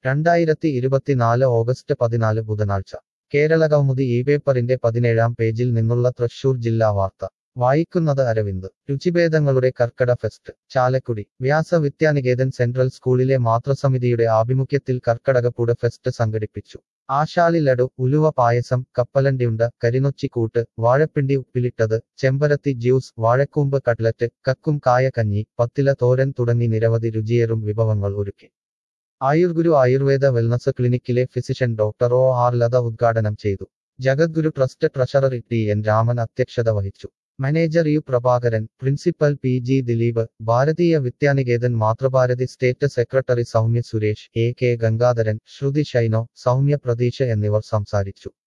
രണ്ടായിരത്തി ഇരുപത്തിനാല് ഓഗസ്റ്റ് പതിനാല് ബുധനാഴ്ച കേരളകൗമുദി ഈ പേപ്പറിന്റെ പതിനേഴാം പേജിൽ നിന്നുള്ള തൃശൂർ ജില്ലാ വാർത്ത വായിക്കുന്നത് അരവിന്ദ് രുചിഭേദങ്ങളുടെ കർക്കട ഫെസ്റ്റ് ചാലക്കുടി വ്യാസ വിദ്യാനികേതൻ സെൻട്രൽ സ്കൂളിലെ മാതൃസമിതിയുടെ ആഭിമുഖ്യത്തിൽ കർക്കടകപ്പുട ഫെസ്റ്റ് സംഘടിപ്പിച്ചു ആശാളി ലഡു ഉലുവ പായസം കപ്പലണ്ടിയുണ്ട കരിനൊച്ചിക്കൂട്ട് വാഴപ്പിണ്ടി ഉപ്പിലിട്ടത് ചെമ്പരത്തി ജ്യൂസ് വാഴക്കൂമ്പ് കട്ലറ്റ് കക്കും കായ കഞ്ഞി പത്തില തോരൻ തുടങ്ങി നിരവധി രുചിയേറും വിഭവങ്ങൾ ഒരുക്കി ആയുർഗുരു ആയുർവേദ വെൽനസ് ക്ലിനിക്കിലെ physician doctor O R Latha ഉദ്ഘാടനം ചെയ്തു Jagadguru trust treasurer T N Raman അധ്യക്ഷത വഹിച്ചു manager U Prabhakaran principal P G Dileep Bharatiya Vidyaniketan Mathrubharathi state secretary Soumya Suresh A K Gangadharan Shruthi Shino Soumya Pratheesh എന്നിവർ സംസാരിച്ചു